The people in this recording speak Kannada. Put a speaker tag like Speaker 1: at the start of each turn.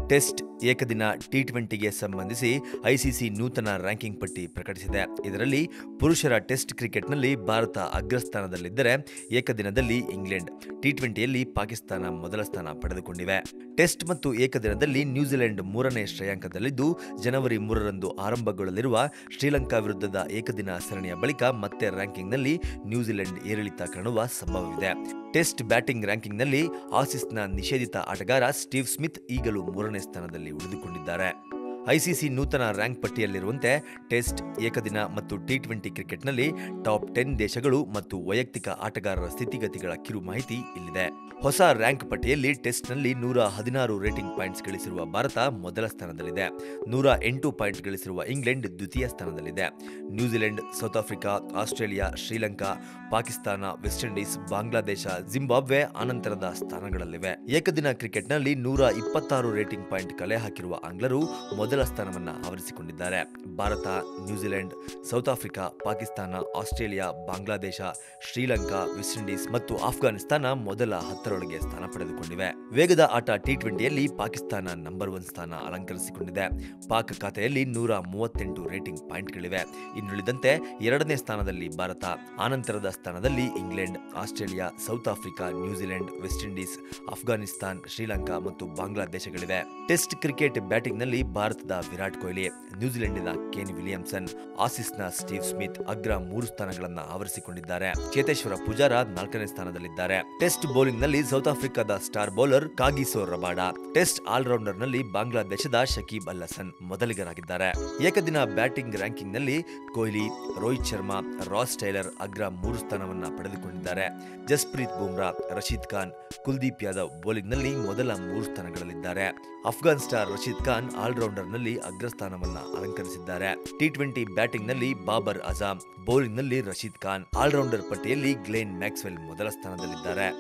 Speaker 1: ಟೆಸ್ಟ್ ಏಕದಿನ ಟಿ ಟ್ವೆಂಟಿಗೆ ಸಂಬಂಧಿಸಿ ಐಸಿಸಿ ನೂತನ ರ್ಯಾಂಕಿಂಗ್ ಪಟ್ಟಿ ಪ್ರಕಟಿಸಿದೆ ಇದರಲ್ಲಿ ಪುರುಷರ ಟೆಸ್ಟ್ ಕ್ರಿಕೆಟ್ನಲ್ಲಿ ಭಾರತ ಅಗ್ರಸ್ಥಾನದಲ್ಲಿದ್ದರೆ ಏಕದಿನದಲ್ಲಿ ಇಂಗ್ಲೆಂಡ್ ಟಿ ಟ್ವೆಂಟಿಯಲ್ಲಿ ಪಾಕಿಸ್ತಾನ ಮೊದಲ ಸ್ಥಾನ ಪಡೆದುಕೊಂಡಿವೆ ಟೆಸ್ಟ್ ಮತ್ತು ಏಕದಿನದಲ್ಲಿ ನ್ಯೂಜಿಲೆಂಡ್ ಮೂರನೇ ಶ್ರೇಯಾಂಕದಲ್ಲಿದ್ದು ಜನವರಿ ಮೂರರಂದು ಆರಂಭಗೊಳ್ಳಲಿರುವ ಶ್ರೀಲಂಕಾ ವಿರುದ್ಧದ ಏಕದಿನ ಸರಣಿಯ ಬಳಿಕ ಮತ್ತೆ ರ್ಯಾಂಕಿಂಗ್ನಲ್ಲಿ ನ್ಯೂಜಿಲೆಂಡ್ ಏರಿಳಿತ ಕಾಣುವ ಸಂಭವವಿದೆ ಟೆಸ್ಟ್ ಬ್ಯಾಟಿಂಗ್ ರ್ಯಾಂಕಿಂಗ್ನಲ್ಲಿ ಆಸೀಸ್ನ ನಿಷೇಧಿತ ಆಟಗಾರ ಸ್ಟೀವ್ ಸ್ಮಿತ್ ಈಗಲೂ ಮೂರನೇ ಸ್ಥಾನದಲ್ಲಿ ಉಳಿದುಕೊಂಡಿದ್ದಾರೆ ಐಸಿಸಿ ನೂತನ ರ್ಯಾಂಕ್ ಪಟ್ಟಿಯಲ್ಲಿರುವಂತೆ ಟೆಸ್ಟ್ ಏಕದಿನ ಮತ್ತು ಟಿ ಟ್ವೆಂಟಿ ಕ್ರಿಕೆಟ್ನಲ್ಲಿ ಟಾಪ್ ಟೆನ್ ದೇಶಗಳು ಮತ್ತು ವೈಯಕ್ತಿಕ ಆಟಗಾರರ ಸ್ಥಿತಿಗತಿಗಳ ಕಿರು ಮಾಹಿತಿ ಇಲ್ಲಿದೆ ಹೊಸ ರ್ಯಾಂಕ್ ಪಟ್ಟಿಯಲ್ಲಿ ಟೆಸ್ಟ್ನಲ್ಲಿ ನೂರ ಹದಿನಾರು ರೇಟಿಂಗ್ ಪಾಯಿಂಟ್ಸ್ ಗಳಿಸಿರುವ ಭಾರತ ಮೊದಲ ಸ್ಥಾನದಲ್ಲಿದೆ ನೂರ ಎಂಟು ಪಾಯಿಂಟ್ ಗಳಿಸಿರುವ ಇಂಗ್ಲೆಂಡ್ ದ್ವಿತೀಯ ಸ್ಥಾನದಲ್ಲಿದೆ New Zealand South Africa Australia Sri Lanka Pakistan West Indies Bangladesh Zimbabwe ಅನಂತರದ ಸ್ಥಾನಗಳಲ್ಲಿವೆ ಏಕದಿನ ಕ್ರಿಕೆಟ್ನಲ್ಲಿ ನೂರ ಇಪ್ಪತ್ತಾರು ರೇಟಿಂಗ್ ಪಾಯಿಂಟ್ ಕಲೆ ಹಾಕಿರುವ ಆಂಗ್ಲರು ಮೊದಲ ಸ್ಥಾನವನ್ನ ಆವರಿಸಿಕೊಂಡಿದ್ದಾರೆ Bharat New Zealand South Africa Pakistan Australia Bangladesh Sri Lanka West Indies ಮತ್ತು ಆಫ್ಘಾನಿಸ್ತಾನ ಮೊದಲ ಹತ್ತರೊಳಗೆ ಸ್ಥಾನ ಪಡೆದುಕೊಂಡಿವೆ ವೇಗದ ಆಟ ಟಿ ಟ್ವೆಂಟಿಯಲ್ಲಿ ಪಾಕಿಸ್ತಾನ ನಂಬರ್ ಒನ್ ಸ್ಥಾನ ಅಲಂಕರಿಸಿಕೊಂಡಿದೆ ಪಾಕ್ ಖಾತೆಯಲ್ಲಿ ನೂರ ಮೂವತ್ತೆಂಟು ರೇಟಿಂಗ್ ಪಾಯಿಂಟ್ಗಳಿವೆ ಇನ್ನುಳಿದಂತೆ ಎರಡನೇ ಸ್ಥಾನದಲ್ಲಿ ಭಾರತ ಆನಂತರದ ಸ್ಥಾನದಲ್ಲಿ England Australia South Africa New Zealand West Indies Afghanistan Sri Lanka ಮತ್ತು ಬಾಂಗ್ಲಾದೇಶಗಳಿವೆ ಟೆಸ್ಟ್ ಕ್ರಿಕೆಟ್ ಬ್ಯಾಟಿಂಗ್ನಲ್ಲಿ ಭಾರತದ ವಿರಾಟ್ ಕೊಹ್ಲಿ ನ್ಯೂಜಿಲೆಂಡಿನ ಕೇನ್ ವಿಲಿಯಮ್ಸನ್ ಆಸೀಸ್ನ ಸ್ಟೀವ್ ಸ್ಮಿತ್ ಅಗ್ರ ಮೂರು ಸ್ಥಾನಗಳನ್ನು ಆವರಿಸಿಕೊಂಡಿದ್ದಾರೆ ಚೇತೇಶ್ವರ ಪೂಜಾರ ನಾಲ್ಕನೇ ಸ್ಥಾನದಲ್ಲಿದ್ದಾರೆ ಟೆಸ್ಟ್ ಬೌಲಿಂಗ್ನಲ್ಲಿ ಸೌತ್ ಆಫ್ರಿಕಾದ star bowler Kagiso Rabada test ಆಲ್ರೌಂಡರ್ನಲ್ಲಿ ಬಾಂಗ್ಲಾದೇಶದ ಶಕೀಬ್ ಅಲ್ ಹಸನ್ ಮೊದಲಿಗರಾಗಿದ್ದಾರೆ ಏಕದಿನ ಬ್ಯಾಟಿಂಗ್ ರ್ಯಾಂಕಿಂಗ್ನಲ್ಲಿ ಕೊಹ್ಲಿ ರೋಹಿತ್ ಶರ್ಮಾ ರಾಸ್ ಟೈಲರ್ ಅಗ್ರ ಮೂರು ಸ್ಥಾನವನ್ನ ಪಡೆದುಕೊಂಡಿದ್ದಾರೆ ಜಸ್ಪ್ರೀತ್ ಬುಮ್ರಾ ರಶೀದ್ ಖಾನ್ ಕುಲ್ದೀಪ್ ಯಾದವ್ ಬೌಲಿಂಗ್ನಲ್ಲಿ ಮೊದಲ ಮೂರು ಸ್ಥಾನಗಳಲ್ಲಿದ್ದಾರೆ ಅಫ್ಘಾನ್ ಸ್ಟಾರ್ ರಶೀದ್ ಖಾನ್ ಆಲ್ರೌಂಡರ್ನಲ್ಲಿ ಅಗ್ರಸ್ಥಾನವನ್ನ ಅಲಂಕರಿಸಿದ್ದಾರೆ ಟಿ ಟ್ವೆಂಟಿ ಬ್ಯಾಟಿಂಗ್ನಲ್ಲಿ ಬಾಬರ್ ಅಜಾಮ್ ಬೌಲಿಂಗ್ನಲ್ಲಿ ರಶೀದ್ ಖಾನ್ ಆಲ್ರೌಂಡರ್ ಪಟ್ಟಿಯಲ್ಲಿ ಗ್ಲೇನ್ ಮ್ಯಾಕ್ಸ್ವೆಲ್ ಮೊದಲ ಸ್ಥಾನದಲ್ಲಿದ್ದಾರೆ